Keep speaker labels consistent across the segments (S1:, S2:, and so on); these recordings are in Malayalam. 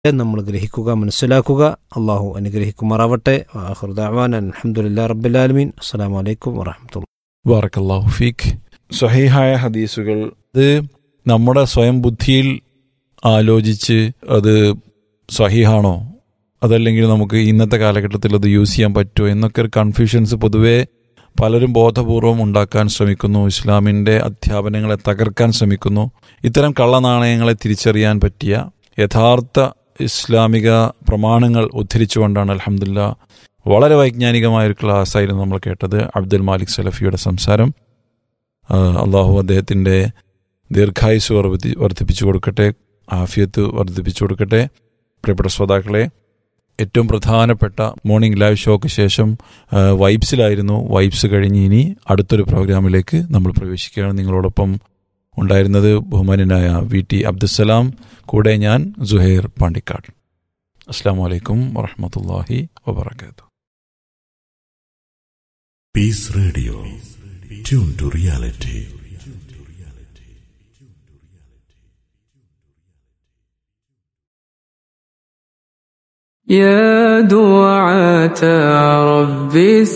S1: നമ്മൾ ഗ്രഹിക്കുക മനസ്സിലാക്കുക അള്ളാഹു അനുഗ്രഹിക്കുമാറാവട്ടെ ആഹുർദാവാൻ അലഹമുല്ലാ റബ്ബുലാലമീൻ അസ്സാം വലൈക്കും വാഹമത്തുള്ള
S2: ബാറക്കല്ലാഹു ഫീഖ് സ്വഹീഹായ ഹദീസുകൾ ഇത് നമ്മുടെ സ്വയം ബുദ്ധിയിൽ ആലോചിച്ച് അത് സ്വഹീഹാണോ അതല്ലെങ്കിൽ നമുക്ക് ഇന്നത്തെ കാലഘട്ടത്തിൽ അത് യൂസ് ചെയ്യാൻ പറ്റുമോ എന്നൊക്കെ ഒരു കൺഫ്യൂഷൻസ് പൊതുവേ പലരും ബോധപൂർവം ഉണ്ടാക്കാൻ ശ്രമിക്കുന്നു ഇസ്ലാമിൻ്റെ അധ്യാപനങ്ങളെ തകർക്കാൻ ശ്രമിക്കുന്നു ഇത്തരം കള്ളനാണയങ്ങളെ തിരിച്ചറിയാൻ പറ്റിയ യഥാർത്ഥ ഇസ്ലാമിക പ്രമാണങ്ങൾ ഉദ്ധരിച്ചുകൊണ്ടാണ് അലഹമില്ല വളരെ വൈജ്ഞാനികമായ ഒരു ക്ലാസ് ആയിരുന്നു നമ്മൾ കേട്ടത് അബ്ദുൽ മാലിക് സലഫിയുടെ സംസാരം ആ, അള്ളാഹു അദ്ദേഹത്തിൻ്റെ ദീർഘായുസ് വർദ്ധി വർദ്ധിപ്പിച്ചു കൊടുക്കട്ടെ ആഫിയത്ത് വർദ്ധിപ്പിച്ചു കൊടുക്കട്ടെ പ്രിയപ്പെട്ട ശ്രോതാക്കളെ ഏറ്റവും പ്രധാനപ്പെട്ട മോർണിംഗ് ലൈവ് ഷോക്ക് ശേഷം ആ, വൈബ്സിലായിരുന്നു വൈബ്സ് കഴിഞ്ഞ് ഇനി അടുത്തൊരു പ്രോഗ്രാമിലേക്ക് നമ്മൾ പ്രവേശിക്കുകയാണ് നിങ്ങളോടൊപ്പം ഉണ്ടായിരുന്നത് ബഹുമാനായ വി ടി അബ്ദുസലാം കൂടെ ഞാൻ സുഹൈർ പാണ്ടിക്കാട് അസ്സാം വലൈക്കും വറഹമത്തല്ലാഹി വബർക്കാത്തു
S3: Peace Radio. Tune to reality.
S4: يا دعاة رب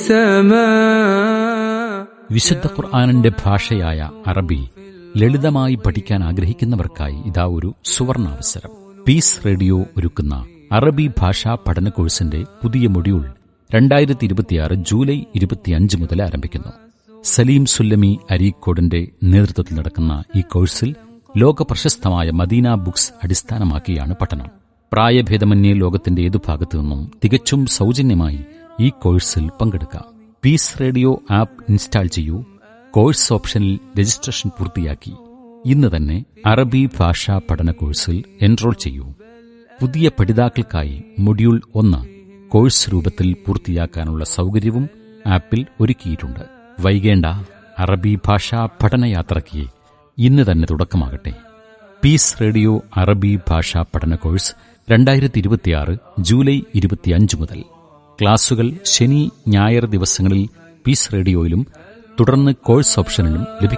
S4: السماء
S5: വിശുദ്ധ ഖുർആാനിന്റെ ഭാഷയായ അറബി ലളിതമായി പഠിക്കാൻ ആഗ്രഹിക്കുന്നവർക്കായി ഇതാ ഒരു സുവർണാവസരം പീസ് റേഡിയോ ഒരുക്കുന്ന അറബി ഭാഷാ പഠന കോഴ്സിന്റെ പുതിയ മൊഡ്യൂൾ രണ്ടായിരത്തി ഇരുപത്തിയാറ് ജൂലൈ ഇരുപത്തിയഞ്ച് മുതൽ ആരംഭിക്കുന്നു സലീം സുല്ലമി അരീക്കോടിന്റെ നേതൃത്വത്തിൽ നടക്കുന്ന ഈ കോഴ്സിൽ ലോക പ്രശസ്തമായ മദീന ബുക്സ് അടിസ്ഥാനമാക്കിയാണ് പഠനം പ്രായഭേദമന്യേ ലോകത്തിന്റെ ഏതു ഭാഗത്തു നിന്നും തികച്ചും സൗജന്യമായി ഈ കോഴ്സിൽ പങ്കെടുക്കാം പീസ് റേഡിയോ ആപ്പ് ഇൻസ്റ്റാൾ ചെയ്യൂ കോഴ്സ് ഓപ്ഷനിൽ രജിസ്ട്രേഷൻ പൂർത്തിയാക്കി ഇന്ന് തന്നെ അറബി ഭാഷാ പഠന കോഴ്സിൽ എൻറോൾ ചെയ്യൂ പുതിയ പഠിതാക്കൾക്കായി മൊഡ്യൂൾ ഒന്ന് കോഴ്സ് രൂപത്തിൽ പൂർത്തിയാക്കാനുള്ള സൗകര്യവും ആപ്പിൽ ഒരുക്കിയിട്ടുണ്ട് വൈകേണ്ട അറബി ഭാഷാ പഠനയാത്രയ്ക്ക് ഇന്ന് തന്നെ തുടക്കമാകട്ടെ പീസ് റേഡിയോ അറബി ഭാഷാ പഠന കോഴ്സ് രണ്ടായിരത്തി ഇരുപത്തിയാറ് ജൂലൈ ഇരുപത്തിയഞ്ച് മുതൽ ക്ലാസുകൾ ശനി ഞായർ ദിവസങ്ങളിൽ പീസ് റേഡിയോയിലും തുടർന്ന് കോഴ്സ് ഓപ്ഷനിലും ലഭിക്കും